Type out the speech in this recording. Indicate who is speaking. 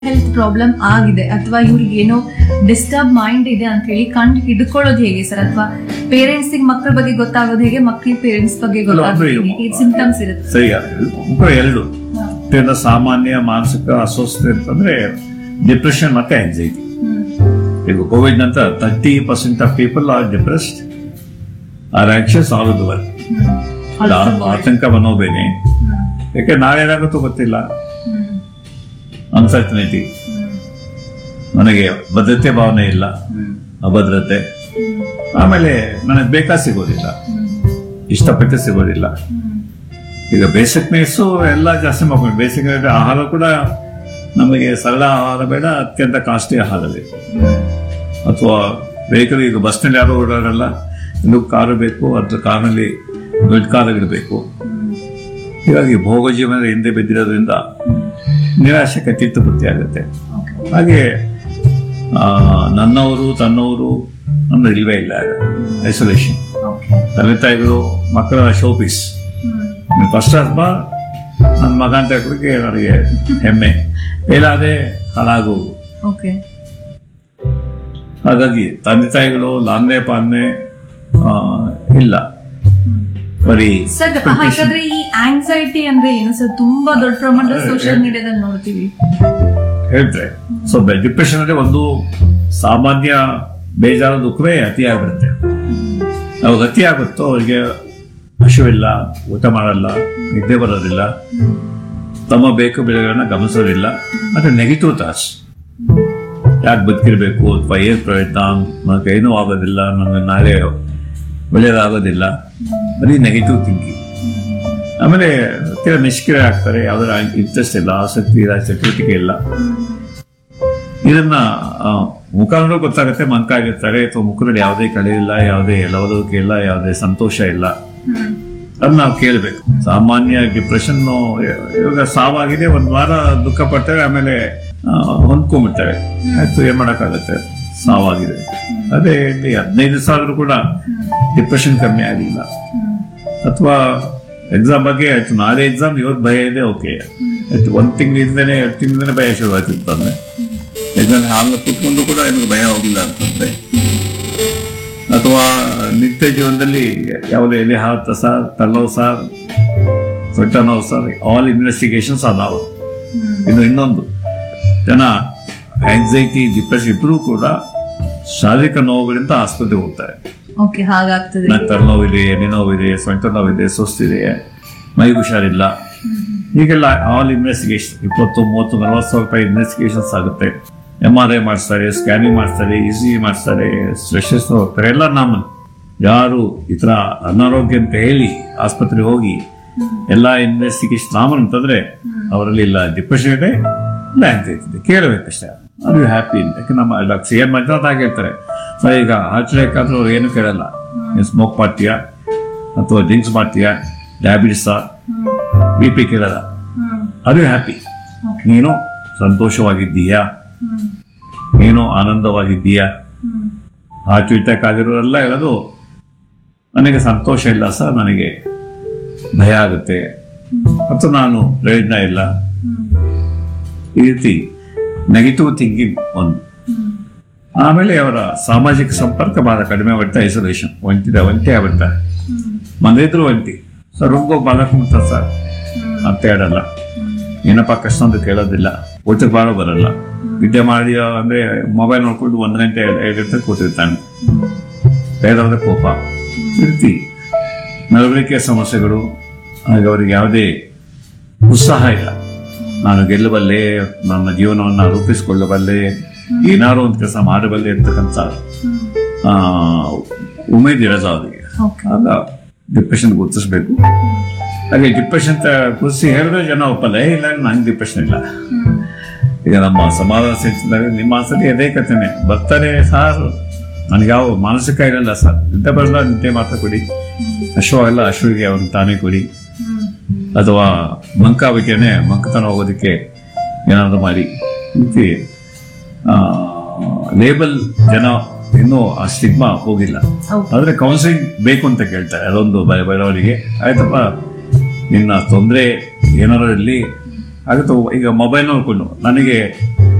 Speaker 1: Health problem ಆಗಿದೆ ಅಥವಾ ಇವ್ರಿಗೆ ಏನೋ ಡಿಸ್ಟರ್ಬ್ ಮೈಂಡ್ ಇದೆ ಅಂತ ಹೇಳಿ ಕಂಡು ಹಿಡ್ಕೊಳ್ಳೋದು ಹೇಗೆ ಸರ್ ಅಥವಾ ಪೇರೆಂಟ್ಸ್ ಮಕ್ಕಳ ಬಗ್ಗೆ ಗೊತ್ತಾಗೋದು ಹೇಗೆ ಮಕ್ಕಳಿಗೆ ಪೇರೆಂಟ್ಸ್ ಬಗ್ಗೆ ಗೊತ್ತಾಗೋದು
Speaker 2: ಅಲ್ಲ,
Speaker 1: ಹೇಗೆ ಸಿಂಟಮ್ಸ್ ಇರುತ್ತೆ
Speaker 2: ಸರಿ ಮುಖ ಎರಡು ಇದರಿಂದ ಸಾಮಾನ್ಯ ಮಾನಸಿಕ ಅಸ್ವಸ್ಥತೆ ಅಂತಂದ್ರೆ ಡಿಪ್ರೆಷನ್ ಮತ್ತೆ ಆಂಗ್ಸೈಟಿ
Speaker 1: ಹ್ಮ್.
Speaker 2: ಈಗ ಕೋವಿಡ್ ನಂತರ thirty percent of people are depressed or anxious all over world
Speaker 1: hmm. All over the world.
Speaker 2: ಆತಂಕ ಮನೋಬೇನೆ
Speaker 1: ಹ್ಮ್.
Speaker 2: ಯಾಕೆ ನಾವೇನಾಗುತ್ತೋ ಗೊತ್ತಿಲ್ಲ
Speaker 1: ಹ್ಮ್.
Speaker 2: ಅನ್ಸರ್ಟನಿಟಿ
Speaker 1: ಹ್ಮ್.
Speaker 2: ನನಗೆ ಭದ್ರತೆ ಭಾವನೆ ಇಲ್ಲ
Speaker 1: ಹ್ಮ್.
Speaker 2: ಅಭದ್ರತೆ
Speaker 1: ಹ್ಮ್.
Speaker 2: ಆಮೇಲೆ ನನಗೆ ಬೇಕಾ ಸಿಗೋದಿಲ್ಲ
Speaker 1: ಹ್ಮ್.
Speaker 2: ಇಷ್ಟಪಟ್ಟು ಸಿಗೋದಿಲ್ಲ
Speaker 1: ಹ್ಮ್.
Speaker 2: ಈಗ ಬೇಸಿಕ್ ನೀಡ್ಸು ಎಲ್ಲ ಜಾಸ್ತಿ ಮಾಡ್ಕೊಂಡು ಬೇಸಿಕ್ ಆಹಾರ ಕೂಡ ನಮಗೆ ಸರಳ ಆಹಾರ ಬೇಡ ಅತ್ಯಂತ ಕಾಸ್ಟ್ಲಿ ಆಹಾರ ಬೇಕು ಅಥವಾ ವೆಹಿಕಲ್ ಈಗ ಬಸ್ನಲ್ಲಿ ಯಾರು ಓಡಾಡಲ್ಲ ಇನ್ನು ಕಾರು ಬೇಕು ಅಥವಾ ಕಾರ್ನಲ್ಲಿ ದೊಡ್ಡ ಕಾರುಗಳಿರಬೇಕು ಹೀಗಾಗಿ ಭೋಗ ಜೀವನದ ಹಿಂದೆ ಬಿದ್ದಿರೋದ್ರಿಂದ ನಿರಾಶೆ ಕತ್ತಿತ್ತು ಬುತ್ತಿ ಆಗುತ್ತೆ
Speaker 1: Okay.
Speaker 2: ಹಾಗೆ ಆ, ನನ್ನವರು ತನ್ನವರು ಅನ್ನೋದು ಇಲ್ವೇ ಇಲ್ಲ ಐಸೋಲೇಷನ್
Speaker 1: Okay.
Speaker 2: ತಂದೆ ತಾಯಿಗಳು ಮಕ್ಕಳ ಶೋಪೀಸ್
Speaker 1: ಹ್ಮ್.
Speaker 2: ಫಸ್ಟ್ ಕ್ಲಾಸ್ ಬಾ ನನ್ನ ಮಗ ಅಂತ ಹೇಳೋದಕ್ಕೆ ನನಗೆ ಹೆಮ್ಮೆ ಮೇಲಾದೆ ಹಾಳಾಗು
Speaker 1: Okay.
Speaker 2: ಹಾಗಾಗಿ ತಂದೆ ತಾಯಿಗಳು ಲಾಂದೆ ಪಾಂದೆ ಆ, ಇಲ್ಲ ಬರೀ
Speaker 1: ಸರ್ ಹಾಗಾದ್ರೆ ಈ ಆಂಗ್ಸೈಟಿ ಅಂದ್ರೆ ಏನು ಸರ್ ತುಂಬಾ ದೊಡ್ಡ ಪ್ರಮಾಣದಲ್ಲಿ ಸೋಷಿಯಲ್ ಮೀಡಿಯಾದಲ್ಲಿ ನೋಡ್ತೀವಿ
Speaker 2: ಹೇಳ್ತಾರೆ ಸೊ ಡಿಪ್ರೆಷನ್ ಅಂದ್ರೆ ಒಂದು ಸಾಮಾನ್ಯ ಬೇಜಾರ ದುಃಖವೇ ಅತಿ ಆಗ್ಬಿಡುತ್ತೆ ಅವಾಗ ಅತಿ ಆಗುತ್ತೋ ಅವರಿಗೆ ಹಶುವಿಲ್ಲ ಊಟ ಮಾಡಲ್ಲ ನಿದ್ದೆ ಬರೋದಿಲ್ಲ ತಮ್ಮ ಬೇಕು ಬೆಳೆಗಳನ್ನ ಗಮನಿಸೋದಿಲ್ಲ ಮತ್ತೆ ನೆಗೆಟಿವ್ ಥಾಟ್ಸ್ ಯಾಕೆ ಬದುಕಿರ್ಬೇಕು ಅಥವಾ ಏನ್ ಪ್ರಯತ್ನ ನನಗೆ ಏನೂ ಆಗೋದಿಲ್ಲ ನನಗೆ ನಾಳೆ ಒಳ್ಳೆಯದಾಗೋದಿಲ್ಲ ಬರೀ ನೆಗೆಟಿವ್ ಥಿಂಕಿಂಗ್ ಆಮೇಲೆ ಕೆಲ ನಿಷ್ಕ್ರಿಯ ಆಗ್ತಾರೆ ಯಾವ್ದಾರ ಇಂಟ್ರೆಸ್ಟ್ ಇಲ್ಲ ಆಸಕ್ತಿ ಇಲ್ಲ ಚಟುವಟಿಕೆ ಇಲ್ಲ ಇದನ್ನ ಆ, ಮುಖ ನೋಡೋ ಗೊತ್ತಾಗುತ್ತೆ ಮಂಕಾಗಿರ್ತಾರೆ ಅಥವಾ ಮುಖದಲ್ಲಿ ಯಾವುದೇ ಕಳೆ ಇಲ್ಲ ಯಾವುದೇ ಲವಲವಿಕೆ ಇಲ್ಲ ಯಾವುದೇ ಸಂತೋಷ ಇಲ್ಲ ಅದನ್ನ ನಾವು ಕೇಳಬೇಕು ಸಾಮಾನ್ಯ ಡಿಪ್ರೆಷನ್ ಇವಾಗ ಸಾವಾಗಿದೆ ಒಂದ್ ವಾರ ದುಃಖ ಪಡ್ತಾರೆ ಆಮೇಲೆ ಆ, ಹೊಂದ್ಕೊಂಡ್ಬಿಡ್ತಾರೆ ಆಯ್ತು ಏನ್ ಮಾಡಕ್ಕಾಗತ್ತೆ ಸಾವಾಗಿದೆ ಅದೇ ಇಲ್ಲಿ ಹದಿನೈದು ಸಾವಿರ ಕೂಡ ಡಿಪ್ರೆಷನ್ ಕಮ್ಮಿ ಆಗಿಲ್ಲ ಅಥವಾ ಎಕ್ಸಾಮ್ ಬಗ್ಗೆ ಆಯ್ತು ನಾಳೆ ಎಕ್ಸಾಮ್ ಇವತ್ತು ಭಯ ಇದೆ ಓಕೆ ಆಯ್ತು ಒಂದ್ ತಿಂಗಳಿಂದನೇ ಎರಡು ತಿಂಗಳಿಂದನೇ ಭಯ ಶುರುವಾಗ್ತಿರ್ತಂದ್ರೆ ಎಕ್ಸಾಮ್ ಹಾಲು ಕುತ್ಕೊಂಡು ಕೂಡ ನಿಮಗೆ ಭಯ ಹೋಗಿಲ್ಲ ಅಂತಂದ್ರೆ ಅಥವಾ ನಿತ್ಯ ಜೀವನದಲ್ಲಿ ಯಾವುದೇ ಎಲೆ ಹಾರುತ್ತ ಸರ್ ತಳ್ಳೋ ಸರ್ ಸೊಟ್ಟ ನೋವು ಸರ್ ಆಲ್ ಇನ್ವೆಸ್ಟಿಗೇಷನ್ಸ್ ಅದಾವ ಇನ್ನು ಇನ್ನೊಂದು ಜನ ಆಂಗ್ಸೈಟಿ ಡಿಪ್ರೆಷನ್ ಇಬ್ಬರೂ ಕೂಡ ಶಾರೀರಿಕ ನೋವುಗಳಿಂದ ಆಸ್ಪತ್ರೆಗೆ ಹೋಗ್ತಾರೆ
Speaker 1: ಓಕೆ ಹಾಗಾಗ್ತದೆ
Speaker 2: ನಂಗೆ ತಲೆನೋವಿದೆ ಎದೆ ನೋವಿದೆ ಸೊಂಟ ನೋವಿದೆ ಸುಸ್ತಿದೆ ಮೈ ಹುಷಾರಿಲ್ಲ ಹೀಗೆಲ್ಲ ಆಲ್ ಇನ್ವೆಸ್ಟಿಗೇಷನ್ ಇಪ್ಪತ್ತು ಮೂವತ್ತು ನಲವತ್ತು ಸಾವಿರ ರೂಪಾಯಿ ಇನ್ವೆಸ್ಟಿಗೇಷನ್ಸ್ ಆಗುತ್ತೆ ಎಮ್ ಆರ್ ಐ ಮಾಡಿಸ್ತಾರೆ ಸ್ಕ್ಯಾನಿಂಗ್ ಮಾಡಿಸ್ತಾರೆ ಇ ಸಿ ಮಾಡಿಸ್ತಾರೆ ಸ್ಪೆಷಲಿಸ್ಟ್ ಹೋಗ್ತಾರೆ ಎಲ್ಲ ನಮ್ಮ ಯಾರು ಈ ಥರ ಅನಾರೋಗ್ಯ ಅಂತ ಹೇಳಿ ಆಸ್ಪತ್ರೆಗೆ ಹೋಗಿ ಎಲ್ಲ ಇನ್ವೆಸ್ಟಿಗೇಷನ್ ನಾಮನ್ ಅಂತಂದ್ರೆ ಅವರಲ್ಲಿ ಇಲ್ಲ ಡಿಪ್ರೆಷನ್ ಇದೆ ಇಲ್ಲ ಆಂಗ್ಸೈಟಿ ಇದೆ ಕೇಳಬೇಕಷ್ಟೇ ಅದು ಹ್ಯಾಪಿ ಯಾಕೆ ನಮ್ಮ ಡಾಕ್ಟರ್ ಏನ್ ಮಂಜುನಾಥ್ ಆಗಿ ಹೇಳ್ತಾರೆ ಸರ್ ಈಗ ಹಾರ್ಟ್ ಅಟ್ಯಾಕ್ ಆದ್ರೂ ಅವ್ರು ಏನು ಕೇಳಲ್ಲ ನೀನು ಸ್ಮೋಕ್ ಮಾಡ್ತೀಯಾ ಅಥವಾ ಡ್ರಿಂಕ್ಸ್ ಮಾಡ್ತೀಯಾ ಡಯಾಬಿಟಿಸಾ ಬಿ ಪಿ ಕೇಳಲ್ಲ ಅದು ಹ್ಯಾಪಿ ನೀನು ಸಂತೋಷವಾಗಿದ್ದೀಯಾ ನೀನು ಆನಂದವಾಗಿದ್ದೀಯಾ ಹಾರ್ಟ್ ಅಟ್ಯಾಕ್ ಆಗಿರೋರೆಲ್ಲ ಹೇಳೋದು ನನಗೆ ಸಂತೋಷ ಇಲ್ಲ ಸರ್ ನನಗೆ ಭಯ ಆಗುತ್ತೆ ಅಥವಾ ನಾನು ಪ್ರಯೋಜನ ಇಲ್ಲ ಈ ರೀತಿ ನೆಗೆಟಿವ್ ಥಿಂಕಿಂಗ್ ಒಂದು ಆಮೇಲೆ ಅವರ ಸಾಮಾಜಿಕ ಸಂಪರ್ಕ ಬಹಳ ಕಡಿಮೆ ಆಗ್ಬಿಡ್ತಾ ಐಸೋಲೇಷನ್ ಒಂಟಿದ ಒಂಟಿ ಆಗ್ಬಿಡ್ತಾರೆ ಮನೆ ಇದ್ರು ಒಂಟಿ ಸರ್ ರೂಮ್ಗೆ ಹೋಗಿ ಬಾಲಕ್ ಸರ್ ಅಂತ ಹೇಳಲ್ಲ ಏನಪ್ಪ ಕಷ್ಟ ಅಂತ ಕೇಳೋದಿಲ್ಲ ಊಟಕ್ಕೆ ಬಾಳ ಬರಲ್ಲ ವಿದ್ಯೆ ಮಾಡಿ ಅಂದ್ರೆ ಮೊಬೈಲ್ ನೋಡ್ಕೊಂಡು ಒಂದ್ ಗಂಟೆ ಎರಡು ಎರಡು ಗಂಟೆ ಕೂತಿರ್ತಾನೆ ಬೇಡವಾದ ಕೋಪ ಈ ರೀತಿ ನಡವಳಿಕೆಯ ಸಮಸ್ಯೆಗಳು ಹಾಗೆ ಅವರಿಗೆ ಯಾವುದೇ ಉತ್ಸಾಹ ಇಲ್ಲ ನಾನು ಗೆಲ್ಲಬಲ್ಲೆ ನನ್ನ ಜೀವನವನ್ನ ರೂಪಿಸಿಕೊಳ್ಳಬಲ್ಲೆ ಏನಾದ್ರು ಒಂದು ಕೆಲಸ ಮಾಡಬಲ್ಲೆ ಅಂತಕ್ಕಂಥ ಆ, ಉಮೇದ್ ಇರೋದು ಅವರಿಗೆ
Speaker 1: ಓಕೆ
Speaker 2: ಆಗ ಡಿಪ್ರೆಷನ್ ಗುರುತಿಸ್ಬೇಕು ಹಾಗೆ ಡಿಪ್ರೆಷನ್ ಅಂತ ಗುರುತಿಸಿ ಹೇಳಿದ್ರೆ ಜನ ಒಪ್ಪಲ್ಲ "ಏ, ಇಲ್ಲ ನಂಗೆ ಡಿಪ್ರೆಷನ್ ಇಲ್ಲ ಈಗ ನಮ್ಮ ಸಮಾಧಾನ ಸಂಸ್ಥೆದಾಗ ನಿಮ್ಮ ಸತಿ ಅದೇ ಕಥೆನೆ ಬರ್ತಾರೆ ಸರ್ ನನಗೆ ಯಾವ ಮಾನಸಿಕ ಇರಲ್ಲ ಸರ್ ನಿದ್ದೆ ಬರಲ್ಲ ನಿದ್ದೆ ಮಾತ್ರ ಕೊಡಿ ಅಶ್ವ ಎಲ್ಲ ಅಶ್ವಿಗೆ ಅವ್ನು ತಾನೇ ಕೊಡಿ ಅಥವಾ ಮಂಕಾವಿಕೆನೆ ಮಂಕತನ ಹೋಗೋದಕ್ಕೆ ಏನಾದ್ರು ಮಾಡಿ ಈ ರೀತಿ ಲೇಬಲ್ ಜನ ಇನ್ನೂ ಆ ಸ್ಟಿಗ್ಮಾ ಹೋಗಿಲ್ಲ
Speaker 1: ಹೌದು.
Speaker 2: ಆದ್ರೆ ಕೌನ್ಸಿಲಿಂಗ್ ಬೇಕು ಅಂತ ಕೇಳ್ತಾರೆ ಅದೊಂದು ಬ- ಬರೋರಿಗೆ ಆಯ್ತಪ್ಪ ನಿನ್ನ ತೊಂದರೆ ಏನಾರು ಇರಲಿ ಆಗುತ್ತೆ ಈಗ ಮೊಬೈಲ್ ನೋಡ್ಕೊಂಡು ನನಗೆ